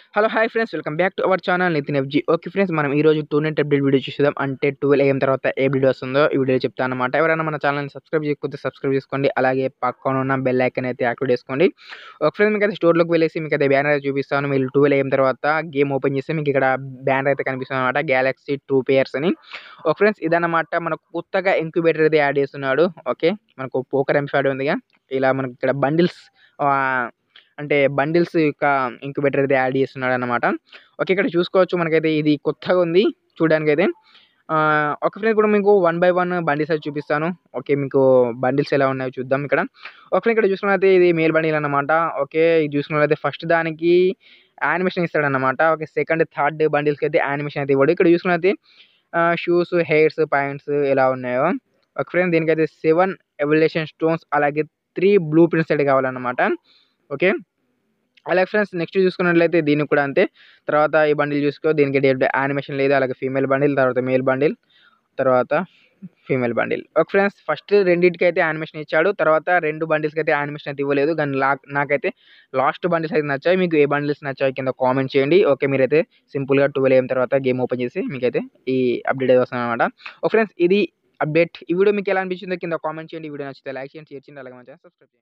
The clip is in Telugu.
hello hi friends welcome back to our channel Nitin FG okay friends మనం ఈ రోజు టూర్నెంట్ అప్డేట్ వీడియో చూసేద్దాం అంటే ట్వెల్వ్ ఏఎం తర్వాత ఏ వీడియో వస్తుందో ఈ వీడియో చెప్తాను అనమాట ఎవరైనా మన ఛానల్ని సబ్స్క్రైబ్ చేయకపోతే సబ్స్క్రైబ్ చేసుకోండి అలాగే పక్కన ఉన్న బెల్ ఐకన్ అయితే యాక్టివేట్ చేసుకోండి ఒక ఫ్రెండ్స్ మీకు అయితే స్టోర్లోకి వెళ్ళేసి మీకు అయితే బ్యానర్ అయితే చూపిస్తాను మీరు ట్వెల్వ్ ఏఎం తర్వాత గేమ్ ఓపెన్ చేస్తే మీకు ఇక్కడ బ్యానర్ అయితే కనిపిస్తుంది అనమాట గ్యాలక్సీ టూ పేయర్స్ అని ఒక ఫ్రెండ్స్ ఇదన్నమాట మనకు కొత్తగా ఇంక్యుబేటర్ అయితే యాడ్ చేస్తున్నాడు ఓకే మనకు పోకర్ ఎంఫాడ్ ఉందిగా ఇలా మనకి ఇక్కడ బండిల్స్ అంటే బండిల్స్ యొక్క ఇంక్యుబేటర్ అయితే యాడ్ చేస్తున్నాడు అనమాట ఓకే ఇక్కడ చూసుకోవచ్చు మనకైతే ఇది కొత్తగా ఉంది చూడడానికి అయితే ఒక ఫ్రెండ్ ఇప్పుడు మీకు వన్ బై వన్ బండిల్స్ అయితే చూపిస్తాను ఓకే మీకు బండిల్స్ ఎలా ఉన్నాయో చూద్దాం ఇక్కడ ఒక ఫ్రెండ్ ఇక్కడ చూసుకున్నట్లయితే ఇది మేల్ బండిల్ అనమాట ఓకే ఇది చూసుకున్నట్లయితే ఫస్ట్ దానికి యానిమేషన్ ఇస్తాడనమాట ఓకే సెకండ్ థర్డ్ బండిల్స్కి అయితే యానిమేషన్ అయితే ఇవ్వడు ఇక్కడ చూసుకున్నట్లయితే షూస్ హెయిర్స్ ప్యాంట్స్ ఎలా ఉన్నాయో ఒక ఫ్రెండ్ దీనికైతే సెవెన్ ఎవల్యూషన్ స్టోన్స్ అలాగే త్రీ బ్లూ ప్రింట్స్ అయితే కావాలన్నమాట ఓకే అలాగే ఫ్రెండ్స్ నెక్స్ట్ చూసుకున్నట్లయితే దీనికి కూడా అంతే తర్వాత ఈ బండిల్ చూసుకో దీనికి యానిమేషన్ లేదు అలాగే ఫీమేల్ బండిల్ తర్వాత మేల్ బండిల్ తర్వాత ఫీమేల్ బండిల్ ఒక ఫ్రెండ్స్ ఫస్ట్ రెండింటికి అయితే యానిమేషన్ ఇచ్చాడు తర్వాత రెండు బండిల్స్కి అయితే యానిమేషన్ అయితే ఇవ్వలేదు కానీ లా నాకైతే లాస్ట్ బండిల్స్ అయితే నచ్చాయి మీకు ఏ బండిల్స్ నచ్చాయి కింద కామెంట్ చేయండి ఓకే మీరైతే సింపుల్గా ట్వెల్వ్ ఏం తర్వాత గేమ్ ఓపెన్ చేసి మీకైతే ఈ అప్డేట్ అయితే వస్తుంది అనమాట ఒక ఫ్రెండ్స్ ఇది అప్డేట్ ఈ వీడియో మీకు ఎలా అనిపించిందో కింద కామెంట్ చేయండి ఈ వీడియో నచ్చితే లైక్ చేయండి షేర్ చేయండి అలాగే మంచిగా సబ్స్క్రైబ్ చేయండి